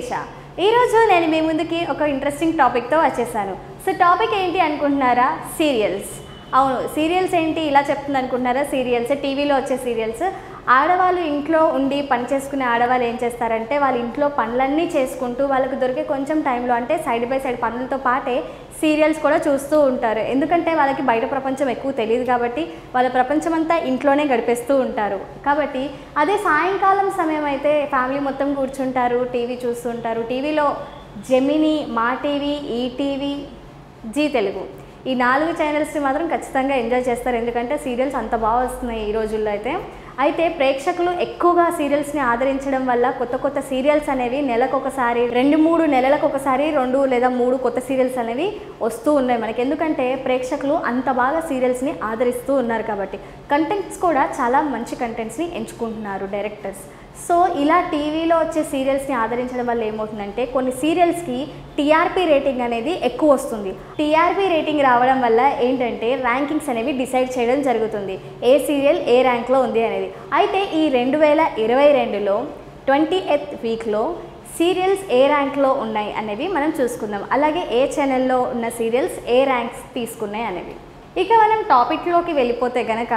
శిరీష ఈరోజు నేను మీ ముందుకి ఒక ఇంట్రెస్టింగ్ టాపిక్తో వచ్చేసాను సో టాపిక్ ఏంటి అనుకుంటున్నారా సీరియల్స్ అవును సీరియల్స్ ఏంటి ఇలా చెప్తుంది అనుకుంటున్నారా సీరియల్స్ టీవీలో వచ్చే సీరియల్స్ ఆడవాళ్ళు ఇంట్లో ఉండి పని చేసుకునే ఆడవాళ్ళు ఏం చేస్తారంటే వాళ్ళ ఇంట్లో పనులన్నీ చేసుకుంటూ వాళ్ళకు దొరికే కొంచెం టైంలో అంటే సైడ్ బై సైడ్ పనులతో పాటే సీరియల్స్ కూడా చూస్తూ ఉంటారు ఎందుకంటే వాళ్ళకి బయట ప్రపంచం ఎక్కువ తెలియదు కాబట్టి వాళ్ళ ప్రపంచం అంతా ఇంట్లోనే గడిపేస్తూ ఉంటారు కాబట్టి అదే సాయంకాలం సమయం అయితే ఫ్యామిలీ మొత్తం కూర్చుంటారు టీవీ చూస్తుంటారు టీవీలో జెమిని మా టీవీ ఈటీవీ జీ తెలుగు ఈ నాలుగు ఛానల్స్ని మాత్రం ఖచ్చితంగా ఎంజాయ్ చేస్తారు ఎందుకంటే సీరియల్స్ అంత బాగా వస్తున్నాయి ఈ రోజుల్లో అయితే అయితే ప్రేక్షకులు ఎక్కువగా సీరియల్స్ని ఆదరించడం వల్ల కొత్త కొత్త సీరియల్స్ అనేవి నెలకు ఒకసారి రెండు మూడు నెలలకు ఒకసారి రెండు లేదా మూడు కొత్త సీరియల్స్ అనేవి వస్తూ ఉన్నాయి మనకి ఎందుకంటే ప్రేక్షకులు అంత బాగా సీరియల్స్ని ఆదరిస్తూ ఉన్నారు కాబట్టి కంటెంట్స్ కూడా చాలా మంచి కంటెంట్స్ని ఎంచుకుంటున్నారు డైరెక్టర్స్ సో ఇలా టీవీలో వచ్చే సీరియల్స్ని ఆదరించడం వల్ల ఏమవుతుందంటే కొన్ని సీరియల్స్కి టీఆర్పీ రేటింగ్ అనేది ఎక్కువ వస్తుంది టీఆర్పీ రేటింగ్ రావడం వల్ల ఏంటంటే ర్యాంకింగ్స్ అనేవి డిసైడ్ చేయడం జరుగుతుంది ఏ సీరియల్ ఏ ర్యాంక్లో ఉంది అనేది అయితే ఈ రెండు వేల ఇరవై రెండులో ట్వంటీ ఎయిత్ వీక్లో సీరియల్స్ ఏ ర్యాంక్లో ఉన్నాయి అనేవి మనం చూసుకుందాం అలాగే ఏ ఛానల్లో ఉన్న సీరియల్స్ ఏ ర్యాంక్స్ తీసుకున్నాయి అనేవి ఇక మనం టాపిక్లోకి వెళ్ళిపోతే గనక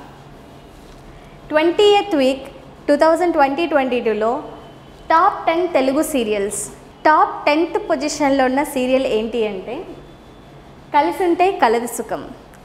twenty eighth week two thousand twenty twenty టూలో top ten Telugu serials top tenth పొజిషన్లో ఉన్న సీరియల్ ఏంటి అంటే కలిసి ఉంటే కలది సుఖం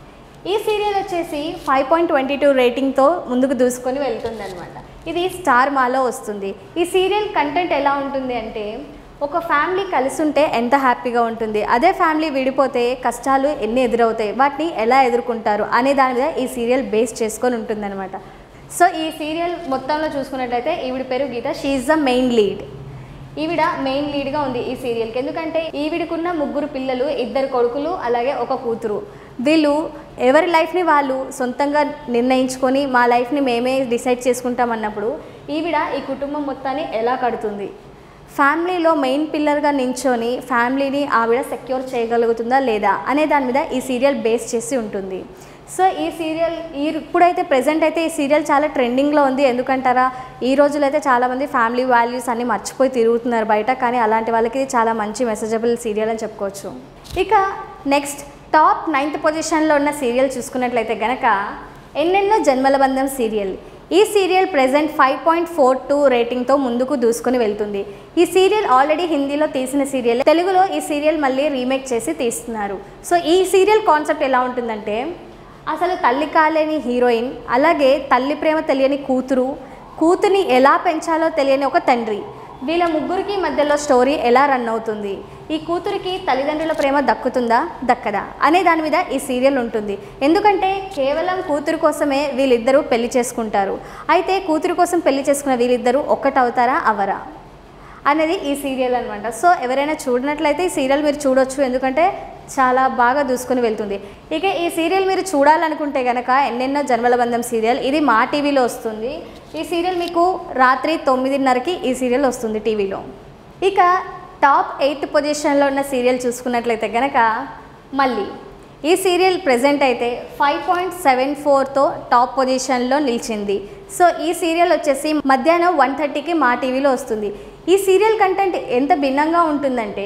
ఈ సీరియల్ వచ్చేసి ఫైవ్ పాయింట్ ట్వంటీ టూ రేటింగ్తో ముందుకు దూసుకొని వెళ్తుంది అనమాట ఇది స్టార్ మాలో వస్తుంది ఈ సీరియల్ కంటెంట్ ఎలా ఉంటుంది అంటే ఒక ఫ్యామిలీ కలిసి ఉంటే ఎంత హ్యాపీగా ఉంటుంది అదే ఫ్యామిలీ విడిపోతే కష్టాలు ఎన్ని ఎదురవుతాయి వాటిని ఎలా ఎదుర్కొంటారు అనే దాని మీద ఈ సీరియల్ బేస్ చేసుకొని ఉంటుందన్నమాట సో ఈ సీరియల్ మొత్తంలో చూసుకున్నట్లయితే ఈవిడ పేరు గీత షీఈ్ ద మెయిన్ లీడ్ ఈవిడ మెయిన్ లీడ్గా ఉంది ఈ సీరియల్కి ఎందుకంటే ఈవిడకున్న ముగ్గురు పిల్లలు ఇద్దరు కొడుకులు అలాగే ఒక కూతురు వీళ్ళు ఎవరి లైఫ్ని వాళ్ళు సొంతంగా నిర్ణయించుకొని మా లైఫ్ని మేమే డిసైడ్ చేసుకుంటాం అన్నప్పుడు ఈవిడ ఈ కుటుంబం మొత్తాన్ని ఎలా కడుతుంది ఫ్యామిలీలో మెయిన్ పిల్లర్గా నించొని ఫ్యామిలీని ఆవిడ సెక్యూర్ చేయగలుగుతుందా లేదా అనే దాని మీద ఈ సీరియల్ బేస్ చేసి ఉంటుంది సో ఈ సీరియల్ ఈ ఇప్పుడైతే ప్రజెంట్ అయితే ఈ సీరియల్ చాలా ట్రెండింగ్లో ఉంది ఎందుకంటారా ఈ రోజుల్లో అయితే చాలామంది ఫ్యామిలీ వాల్యూస్ అన్ని మర్చిపోయి తిరుగుతున్నారు బయట కానీ అలాంటి వాళ్ళకి ఇది చాలా మంచి మెసేజబుల్ సీరియల్ అని చెప్పుకోవచ్చు ఇక నెక్స్ట్ టాప్ నైన్త్ పొజిషన్లో ఉన్న సీరియల్ చూసుకున్నట్లయితే గనక ఎన్నెన్నో జన్మల బంధం సీరియల్ ఈ serial present five point four two రేటింగ్తో ముందుకు దూసుకొని వెళ్తుంది ఈ సీరియల్ ఆల్రెడీ హిందీలో తీసిన సీరియల్ తెలుగులో ఈ సీరియల్ మళ్ళీ రీమేక్ చేసి తీస్తున్నారు సో ఈ సీరియల్ కాన్సెప్ట్ ఎలా ఉంటుందంటే అసలు తల్లి కాలేని హీరోయిన్ అలాగే తల్లి ప్రేమ తెలియని కూతురు కూతుర్ని ఎలా పెంచాలో తెలియని ఒక తండ్రి వీళ్ళ ముగ్గురికి మధ్యలో స్టోరీ ఎలా రన్ అవుతుంది ఈ కూతురికి తల్లిదండ్రుల ప్రేమ దక్కుతుందా దక్కదా అనే దాని మీద ఈ సీరియల్ ఉంటుంది ఎందుకంటే కేవలం కూతురు కోసమే వీళ్ళిద్దరూ పెళ్లి చేసుకుంటారు అయితే కూతురు కోసం పెళ్లి చేసుకున్న వీళ్ళిద్దరూ ఒక్కటవుతారా అవరా అనేది ఈ సీరియల్ అనమాట సో ఎవరైనా చూడనట్లయితే ఈ సీరియల్ మీరు చూడొచ్చు ఎందుకంటే చాలా బాగా దూసుకొని వెళ్తుంది ఇక ఈ సీరియల్ మీరు చూడాలనుకుంటే కనుక ఎన్నెన్నో జన్మల బంధం సీరియల్ ఇది మా టీవీలో వస్తుంది ఈ సీరియల్ మీకు రాత్రి తొమ్మిదిన్నరకి ఈ సీరియల్ వస్తుంది టీవీలో ఇక టాప్ ఎయిత్ పొజిషన్లో ఉన్న సీరియల్ చూసుకున్నట్లయితే కనుక మళ్ళీ ఈ సీరియల్ ప్రెజెంట్ అయితే ఫైవ్ పాయింట్ సెవెన్ ఫోర్తో టాప్ పొజిషన్లో నిలిచింది సో ఈ సీరియల్ వచ్చేసి మధ్యాహ్నం వన్ థర్టీకి మా టీవీలో వస్తుంది ఈ సీరియల్ కంటెంట్ ఎంత భిన్నంగా ఉంటుందంటే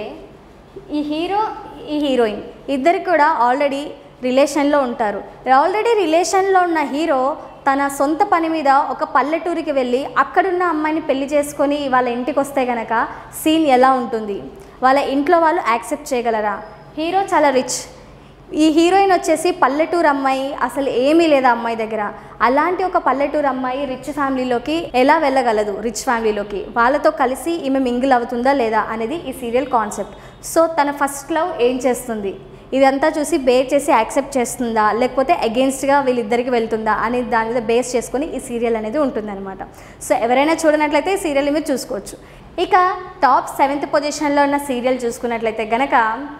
ఈ హీరో ఈ హీరోయిన్ ఇద్దరు కూడా ఆల్రెడీ రిలేషన్లో ఉంటారు ఆల్రెడీ రిలేషన్లో ఉన్న హీరో తన సొంత పని మీద ఒక పల్లెటూరికి వెళ్ళి అక్కడున్న అమ్మాయిని పెళ్లి చేసుకొని వాళ్ళ ఇంటికి వస్తే గనక సీన్ ఎలా ఉంటుంది వాళ్ళ ఇంట్లో వాళ్ళు యాక్సెప్ట్ చేయగలరా హీరో చాలా రిచ్ ఈ హీరోయిన్ వచ్చేసి పల్లెటూరు అమ్మాయి అసలు ఏమీ లేదు ఆ అమ్మాయి దగ్గర అలాంటి ఒక పల్లెటూరు అమ్మాయి రిచ్ ఫ్యామిలీలోకి ఎలా వెళ్ళగలదు రిచ్ ఫ్యామిలీలోకి వాళ్ళతో కలిసి ఈమె మింగిల్ అవుతుందా లేదా అనేది ఈ సీరియల్ కాన్సెప్ట్ సో తన ఫస్ట్ లవ్ ఏం చేస్తుంది ఇదంతా చూసి బేర్ చేసి యాక్సెప్ట్ చేస్తుందా లేకపోతే అగెన్స్ట్గా వీళ్ళిద్దరికి వెళ్తుందా అనే దాని మీద బేస్ చేసుకొని ఈ సీరియల్ అనేది ఉంటుందన్నమాట సో ఎవరైనా చూడనట్లయితే ఈ సీరియల్ మీరు చూసుకోవచ్చు ఇక టాప్ సెవెంత్ పొజిషన్లో ఉన్న సీరియల్ చూసుకున్నట్లయితే గనక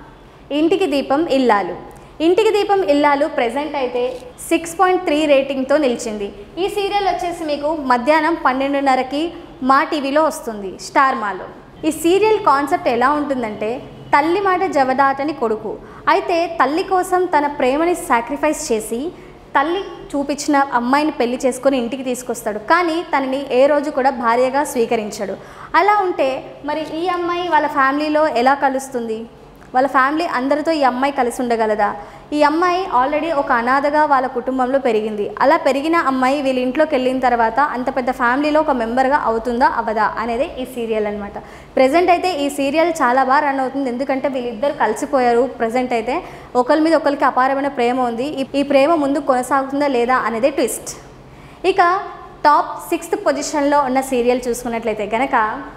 ఇంటికి దీపం ఇల్లాలు ఇంటికి దీపం ఇల్లాలు ప్రెజెంట్ అయితే సిక్స్ పాయింట్ త్రీ రేటింగ్తో నిలిచింది ఈ సీరియల్ వచ్చేసి మీకు మధ్యాహ్నం పన్నెండున్నరకి మా టీవీలో వస్తుంది స్టార్ మాలో ఈ సీరియల్ కాన్సెప్ట్ ఎలా ఉంటుందంటే తల్లి మాట జవదాటని కొడుకు అయితే తల్లి కోసం తన ప్రేమని సాక్రిఫైస్ చేసి తల్లి చూపించిన అమ్మాయిని పెళ్లి చేసుకొని ఇంటికి తీసుకొస్తాడు కానీ తనని ఏ రోజు కూడా భార్యగా స్వీకరించడు అలా ఉంటే మరి ఈ అమ్మాయి వాళ్ళ ఫ్యామిలీలో ఎలా కలుస్తుంది వాళ్ళ ఫ్యామిలీ అందరితో ఈ అమ్మాయి కలిసి ఉండగలదా ఈ అమ్మాయి ఆల్రెడీ ఒక అనాథగా వాళ్ళ కుటుంబంలో పెరిగింది అలా పెరిగిన అమ్మాయి వీళ్ళ ఇంట్లోకి వెళ్ళిన తర్వాత అంత పెద్ద ఫ్యామిలీలో ఒక మెంబర్గా అవుతుందా అవదా అనేది ఈ సీరియల్ అనమాట ప్రజెంట్ అయితే ఈ సీరియల్ చాలా బాగా రన్ అవుతుంది ఎందుకంటే వీళ్ళిద్దరు కలిసిపోయారు ప్రజెంట్ అయితే ఒకరి మీద ఒకరికి అపారమైన ప్రేమ ఉంది ఈ- ఈ ప్రేమ ముందు కొనసాగుతుందా లేదా అనేది ట్విస్ట్ ఇక టాప్ సిక్స్త్ పొజిషన్లో ఉన్న సీరియల్ చూసుకున్నట్లయితే కనుక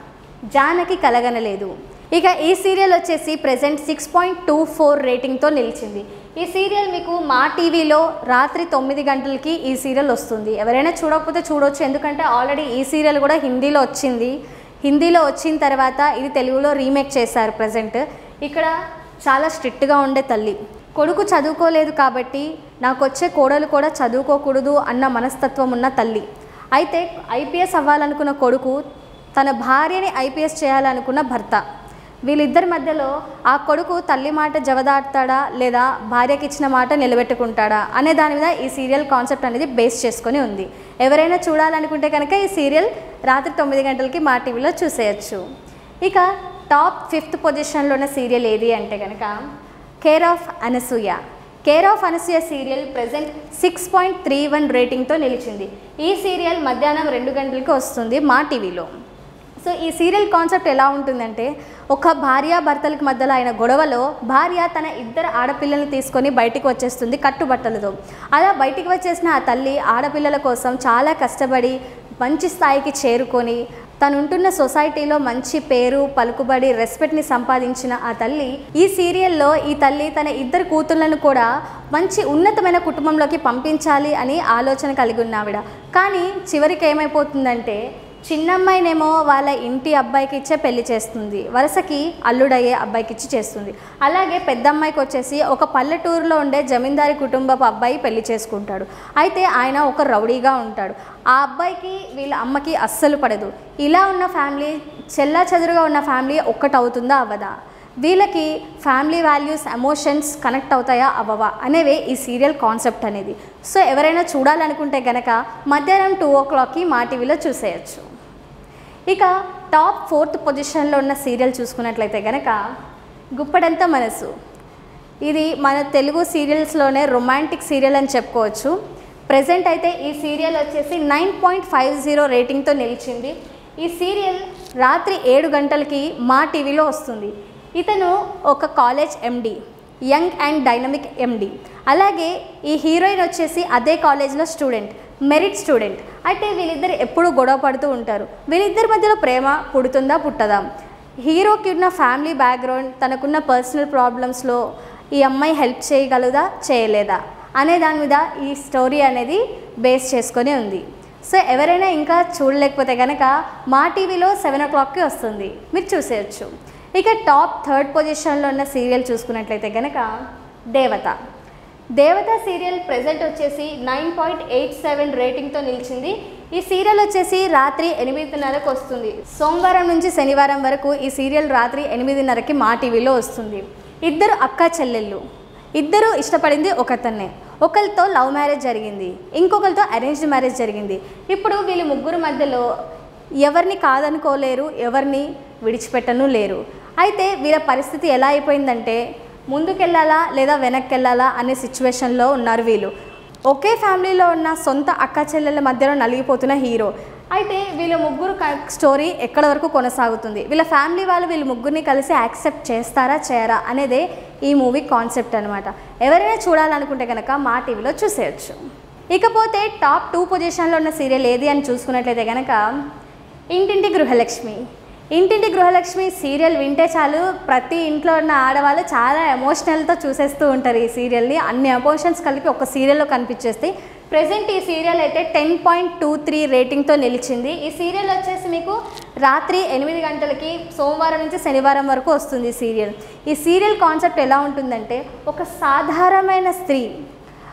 జానకి కలగనలేదు ఇక ఈ సీరియల్ వచ్చేసి present six point two four రేటింగ్తో నిలిచింది ఈ సీరియల్ మీకు మా టీవీలో రాత్రి తొమ్మిది గంటలకి ఈ సీరియల్ వస్తుంది ఎవరైనా చూడకపోతే చూడొచ్చు ఎందుకంటే ఆల్రెడీ ఈ సీరియల్ కూడా హిందీలో వచ్చింది హిందీలో వచ్చిన తర్వాత ఇది తెలుగులో రీమేక్ చేశారు ప్రజెంట్ ఇక్కడ చాలా స్ట్రిక్ట్గా ఉండే తల్లి కొడుకు చదువుకోలేదు కాబట్టి నాకు వచ్చే కోడలు కూడా చదువుకోకూడదు అన్న మనస్తత్వం ఉన్న తల్లి అయితే ఐపీఎస్ అవ్వాలనుకున్న కొడుకు తన భార్యని ఐపీఎస్ చేయాలనుకున్న భర్త వీళ్ళిద్దరి మధ్యలో ఆ కొడుకు తల్లి మాట జవదాడతాడా లేదా భార్యకి ఇచ్చిన మాట నిలబెట్టుకుంటాడా అనే దాని మీద ఈ సీరియల్ కాన్సెప్ట్ అనేది బేస్ చేసుకొని ఉంది ఎవరైనా చూడాలనుకుంటే కనుక ఈ సీరియల్ రాత్రి తొమ్మిది గంటలకి మా టీవీలో చూసేయచ్చు ఇక టాప్ ఫిఫ్త్ పొజిషన్లో ఉన్న సీరియల్ ఏది అంటే కనుక care of Anasuya care of Anasuya serial present six point three one రేటింగ్తో నిలిచింది ఈ సీరియల్ మధ్యాహ్నం రెండు గంటలకి వస్తుంది మా టీవీలో సో ఈ సీరియల్ కాన్సెప్ట్ ఎలా ఉంటుందంటే ఒక భార్య భర్తలకు మధ్యలో అయిన గొడవలో భార్య తన ఇద్దరు ఆడపిల్లల్ని తీసుకొని బయటికి వచ్చేస్తుంది కట్టుబట్టలతో అలా బయటికి వచ్చేసిన ఆ తల్లి ఆడపిల్లల కోసం చాలా కష్టపడి మంచి స్థాయికి చేరుకొని తను ఉంటున్న సొసైటీలో మంచి పేరు పలుకుబడి రెస్పెక్ట్ని సంపాదించిన ఆ తల్లి ఈ సీరియల్లో ఈ తల్లి తన ఇద్దరు కూతుళ్ళను కూడా మంచి ఉన్నతమైన కుటుంబంలోకి పంపించాలి అని ఆలోచన కలిగి ఉన్నావిడ కానీ చివరికి ఏమైపోతుందంటే చిన్నమ్మాయినేమో వాళ్ళ ఇంటి అబ్బాయికి ఇచ్చే పెళ్లి చేస్తుంది వరుసకి అల్లుడయ్యే అబ్బాయికి ఇచ్చి చేస్తుంది అలాగే పెద్ద అమ్మాయికి వచ్చేసి ఒక పల్లెటూరులో ఉండే జమీందారి కుటుంబపు అబ్బాయి పెళ్లి చేసుకుంటాడు అయితే ఆయన ఒక రౌడీగా ఉంటాడు ఆ అబ్బాయికి వీళ్ళ అమ్మకి అస్సలు పడదు ఇలా ఉన్న ఫ్యామిలీ చెల్లా చెదురుగా ఉన్న ఫ్యామిలీ ఒక్కటవుతుందా అవ్వదా వీళ్ళకి ఫ్యామిలీ వాల్యూస్ ఎమోషన్స్ కనెక్ట్ అవుతాయా అవ్వవా అనేవే ఈ సీరియల్ కాన్సెప్ట్ అనేది సో ఎవరైనా చూడాలనుకుంటే గనక మధ్యాహ్నం టూ ఓ క్లాక్కి మా టీవీలో చూసేయచ్చు ఇక టాప్ ఫోర్త్ పొజిషన్లో ఉన్న సీరియల్ చూసుకున్నట్లయితే గనక గుప్పడంత మనసు ఇది మన తెలుగు సీరియల్స్లోనే రొమాంటిక్ సీరియల్ అని చెప్పుకోవచ్చు ప్రజెంట్ అయితే ఈ సీరియల్ వచ్చేసి నైన్ పాయింట్ ఫైవ్ జీరో రేటింగ్తో నిలిచింది ఈ సీరియల్ రాత్రి ఏడు గంటలకి మా టీవీలో వస్తుంది ఇతను ఒక college MD young and dynamic MD అలాగే ఈ హీరోయిన్ వచ్చేసి అదే కాలేజ్లో స్టూడెంట్ మెరిట్ స్టూడెంట్ అయితే వీళ్ళిద్దరు ఎప్పుడూ గొడవ పడుతూ ఉంటారు వీళ్ళిద్దరి మధ్యలో ప్రేమ పుడుతుందా పుట్టదా హీరోకి ఉన్న ఫ్యామిలీ బ్యాక్గ్రౌండ్ తనకున్న పర్సనల్ ప్రాబ్లమ్స్లో ఈ అమ్మాయి హెల్ప్ చేయగలదా చేయలేదా అనే దాని మీద ఈ స్టోరీ అనేది బేస్ చేసుకొని ఉంది సో ఎవరైనా ఇంకా చూడలేకపోతే కనుక మా టీవీలో సెవెన్ ఓ క్లాక్కి వస్తుంది మీరు చూసేయచ్చు ఇక టాప్ థర్డ్ పొజిషన్లో ఉన్న సీరియల్ చూసుకున్నట్లయితే కనుక దేవత దేవత సీరియల్ ప్రెజెంట్ వచ్చేసి నైన్ పాయింట్ ఎయిట్ సెవెన్ రేటింగ్తో నిలిచింది ఈ సీరియల్ వచ్చేసి రాత్రి ఎనిమిదిన్నరకు వస్తుంది సోమవారం నుంచి శనివారం వరకు ఈ సీరియల్ రాత్రి ఎనిమిదిన్నరకి మా టీవీలో వస్తుంది ఇద్దరు అక్క చెల్లెళ్ళు ఇద్దరు ఇష్టపడింది ఒకతన్నే ఒకరితో లవ్ మ్యారేజ్ జరిగింది ఇంకొకరితో అరేంజ్డ్ మ్యారేజ్ జరిగింది ఇప్పుడు వీళ్ళు ముగ్గురు మధ్యలో ఎవరిని కాదనుకోలేరు ఎవరిని విడిచిపెట్టను లేరు అయితే వీళ్ళ పరిస్థితి ఎలా అయిపోయిందంటే ముందుకెళ్ళాలా లేదా వెనక్కి వెళ్ళాలా అనే సిచ్యువేషన్లో ఉన్నారు వీళ్ళు ఒకే ఫ్యామిలీలో ఉన్న సొంత అక్క చెల్లెల మధ్యలో నలిగిపోతున్న హీరో అయితే వీళ్ళ ముగ్గురు క- స్టోరీ ఎక్కడ వరకు కొనసాగుతుంది వీళ్ళ ఫ్యామిలీ వాళ్ళు వీళ్ళ ముగ్గురిని కలిసి యాక్సెప్ట్ చేస్తారా చేయరా అనేదే ఈ మూవీ కాన్సెప్ట్ అనమాట ఎవరైనా చూడాలనుకుంటే కనుక మా టీవీలో చూసేయచ్చు ఇకపోతే టాప్ టూ పొజిషన్లో ఉన్న సీరియల్ ఏది అని చూసుకున్నట్లయితే కనుక ఇంటింటి గృహలక్ష్మి ఇంటింటి గృహలక్ష్మి సీరియల్ వింటే చాలు ప్రతి ఇంట్లో ఉన్న ఆడవాళ్ళు చాలా ఎమోషనల్తో చూసేస్తూ ఉంటారు ఈ సీరియల్ని అన్ని ఎమోషన్స్ కలిపి ఒక సీరియల్లో కనిపించేస్తాయి ప్రజెంట్ ఈ సీరియల్ అయితే టెన్ పాయింట్ టూ త్రీ రేటింగ్తో నిలిచింది ఈ సీరియల్ వచ్చేసి మీకు రాత్రి ఎనిమిది గంటలకి సోమవారం నుంచి శనివారం వరకు వస్తుంది ఈ సీరియల్ ఈ సీరియల్ కాన్సెప్ట్ ఎలా ఉంటుందంటే ఒక సాధారణమైన స్త్రీ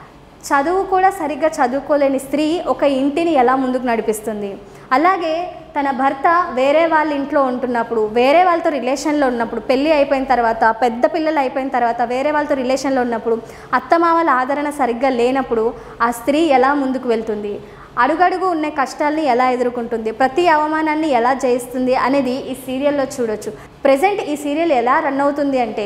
చదువు కూడా సరిగ్గా చదువుకోలేని స్త్రీ ఒక ఇంటిని ఎలా ముందుకు నడిపిస్తుంది అలాగే తన భర్త వేరే వాళ్ళ ఇంట్లో ఉంటున్నప్పుడు వేరే వాళ్ళతో రిలేషన్లో ఉన్నప్పుడు పెళ్ళి అయిపోయిన తర్వాత పెద్ద పిల్లలు అయిపోయిన తర్వాత వేరే వాళ్ళతో రిలేషన్లో ఉన్నప్పుడు అత్తమామల ఆదరణ సరిగ్గా లేనప్పుడు ఆ స్త్రీ ఎలా ముందుకు వెళ్తుంది అడుగడుగు ఉన్న కష్టాల్ని ఎలా ఎదుర్కొంటుంది ప్రతి అవమానాన్ని ఎలా జయిస్తుంది అనేది ఈ సీరియల్లో చూడొచ్చు ప్రజెంట్ ఈ సీరియల్ ఎలా రన్ అవుతుంది అంటే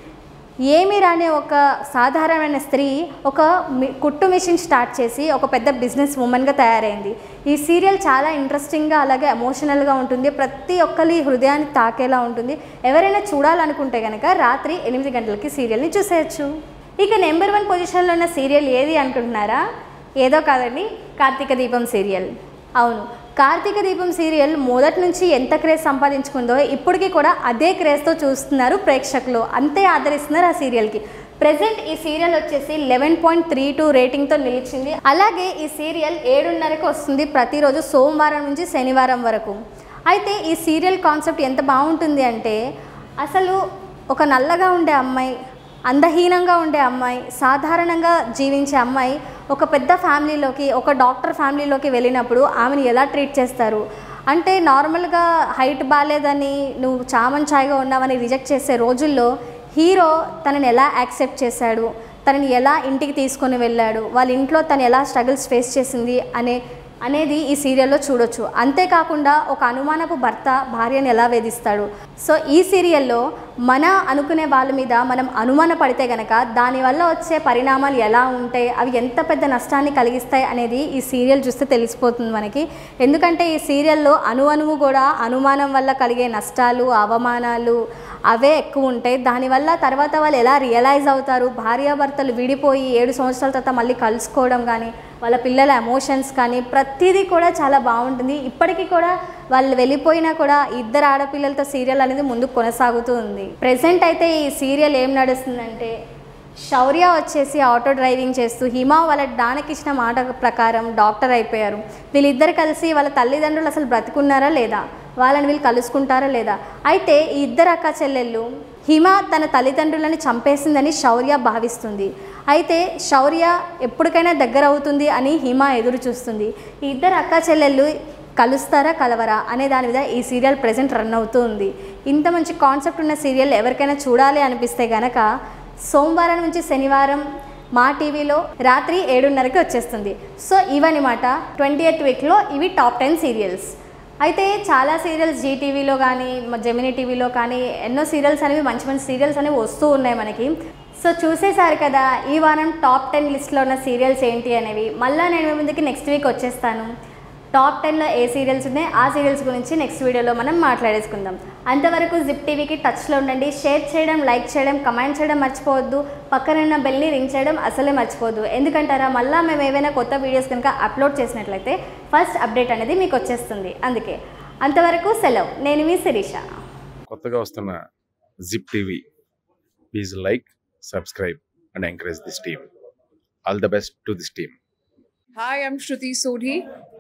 ఏమి రాని ఒక సాధారణమైన స్త్రీ ఒక మి- కుట్టు మిషన్ స్టార్ట్ చేసి ఒక పెద్ద బిజినెస్ ఉమెన్గా తయారైంది ఈ సీరియల్ చాలా ఇంట్రెస్టింగ్గా అలాగే ఎమోషనల్గా ఉంటుంది ప్రతి ఒక్కరి హృదయాన్ని తాకేలా ఉంటుంది ఎవరైనా చూడాలనుకుంటే కనుక రాత్రి ఎనిమిది గంటలకి సీరియల్ని చూసేయచ్చు ఇక నెంబర్ వన్ పొజిషన్లో ఉన్న సీరియల్ ఏది అనుకుంటున్నారా ఏదో కాదండి కార్తీక దీపం సీరియల్ అవును కార్తీక దీపం సీరియల్ మొదటి నుంచి ఎంత క్రేజ్ సంపాదించుకుందో ఇప్పటికీ కూడా అదే క్రేజ్తో చూస్తున్నారు ప్రేక్షకులు అంతే ఆదరిస్తున్నారు ఆ సీరియల్కి ప్రజెంట్ ఈ సీరియల్ వచ్చేసి లెవెన్ పాయింట్ త్రీ టూ రేటింగ్తో నిలిచింది అలాగే ఈ సీరియల్ ఏడున్నరకు వస్తుంది ప్రతిరోజు సోమవారం నుంచి శనివారం వరకు అయితే ఈ సీరియల్ కాన్సెప్ట్ ఎంత బాగుంటుంది అంటే అసలు ఒక నల్లగా ఉండే అమ్మాయి అందహీనంగా ఉండే అమ్మాయి సాధారణంగా జీవించే అమ్మాయి ఒక పెద్ద ఫ్యామిలీలోకి ఒక డాక్టర్ ఫ్యామిలీలోకి వెళ్ళినప్పుడు ఆమెను ఎలా ట్రీట్ చేస్తారు అంటే నార్మల్గా హైట్ బాగాలేదని నువ్వు చామన్ ఛాయ్గా ఉన్నావని రిజెక్ట్ చేసే రోజుల్లో హీరో తనని ఎలా యాక్సెప్ట్ చేశాడు తనని ఎలా ఇంటికి తీసుకొని వెళ్ళాడు వాళ్ళ ఇంట్లో తను ఎలా స్ట్రగుల్స్ ఫేస్ చేసింది అనే అనేది ఈ సీరియల్లో చూడొచ్చు అంతేకాకుండా ఒక అనుమానపు భర్త భార్యను ఎలా వేధిస్తాడు సో ఈ సీరియల్లో మన అనుకునే వాళ్ళ మీద మనం అనుమాన పడితే గనక దానివల్ల వచ్చే పరిణామాలు ఎలా ఉంటాయి అవి ఎంత పెద్ద నష్టాన్ని కలిగిస్తాయి అనేది ఈ సీరియల్ చూస్తే తెలిసిపోతుంది మనకి ఎందుకంటే ఈ సీరియల్లో అణు అణువు కూడా అనుమానం వల్ల కలిగే నష్టాలు అవమానాలు అవే ఎక్కువ ఉంటాయి దానివల్ల తర్వాత వాళ్ళు ఎలా రియలైజ్ అవుతారు భార్యాభర్తలు విడిపోయి ఏడు సంవత్సరాల తర్వాత మళ్ళీ కలుసుకోవడం కానీ వాళ్ళ పిల్లల ఎమోషన్స్ కానీ ప్రతిదీ కూడా చాలా బాగుంటుంది ఇప్పటికీ కూడా వాళ్ళు వెళ్ళిపోయినా కూడా ఇద్దరు ఆడపిల్లలతో సీరియల్ అనేది ముందుకు కొనసాగుతూ ఉంది ప్రెసెంట్ అయితే ఈ సీరియల్ ఏం నడుస్తుందంటే శౌర్య వచ్చేసి ఆటో డ్రైవింగ్ చేస్తూ హిమ వాళ్ళ డానకి ఇచ్చిన మాట ప్రకారం డాక్టర్ అయిపోయారు వీళ్ళిద్దరు కలిసి వాళ్ళ తల్లిదండ్రులు అసలు బ్రతుకున్నారా లేదా వాళ్ళని వీళ్ళు కలుసుకుంటారా లేదా అయితే ఈ ఇద్దరు అక్క చెల్లెళ్ళు హిమ తన తల్లిదండ్రులని చంపేసిందని శౌర్య భావిస్తుంది అయితే శౌర్య ఎప్పటికైనా దగ్గర అవుతుంది అని హిమ ఎదురు చూస్తుంది ఈ ఇద్దరు అక్క చెల్లెళ్ళు కలుస్తారా కలవరా అనే దాని మీద ఈ సీరియల్ ప్రజెంట్ రన్ అవుతూ ఉంది ఇంత మంచి కాన్సెప్ట్ ఉన్న సీరియల్ ఎవరికైనా చూడాలి అనిపిస్తే గనక సోమవారం నుంచి శనివారం మా టీవీలో రాత్రి ఏడున్నరకి వచ్చేస్తుంది సో ఇవన్నమాట ట్వంటీ ఎయిత్ వీక్లో ఇవి టాప్ టెన్ సీరియల్స్ అయితే చాలా సీరియల్స్ జీటీవీలో కానీ జెమినీ టీవీలో కానీ ఎన్నో సీరియల్స్ అనేవి మంచి మంచి సీరియల్స్ అనేవి వస్తూ ఉన్నాయి మనకి సో చూసేశారు కదా ఈ వారం టాప్ టెన్ లిస్ట్లో ఉన్న సీరియల్స్ ఏంటి అనేవి మళ్ళీ నేను మీ ముందుకి నెక్స్ట్ వీక్ వచ్చేస్తాను టాప్ టెన్లో ఏ సీరియల్స్ ఉన్నాయి ఆ సీరియల్స్ గురించి నెక్స్ట్ వీడియోలో మనం మాట్లాడేసుకుందాం అంతవరకు జిప్ టీవీకి టచ్లో ఉండండి షేర్ చేయడం లైక్ చేయడం కమెంట్ చేయడం మర్చిపోవద్దు పక్కన ఉన్న బెల్ని రింగ్ చేయడం అసలే మర్చిపోవద్దు ఎందుకంటారా మళ్ళీ మేము ఏవైనా కొత్త వీడియోస్ కనుక అప్లోడ్ చేసినట్లయితే ఫస్ట్ అప్డేట్ అనేది మీకు వచ్చేస్తుంది అందుకే అంతవరకు సెలవు నేను మీ శిరీష కొత్తగా వస్తున్న zip TV please like subscribe and encourage this team all the best to this team Hi, I'm Shruti Sodhi.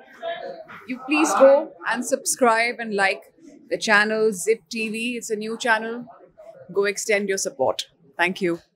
You please go and subscribe and like the channel Zip TV. It's a new channel. Go extend your support. Thank you.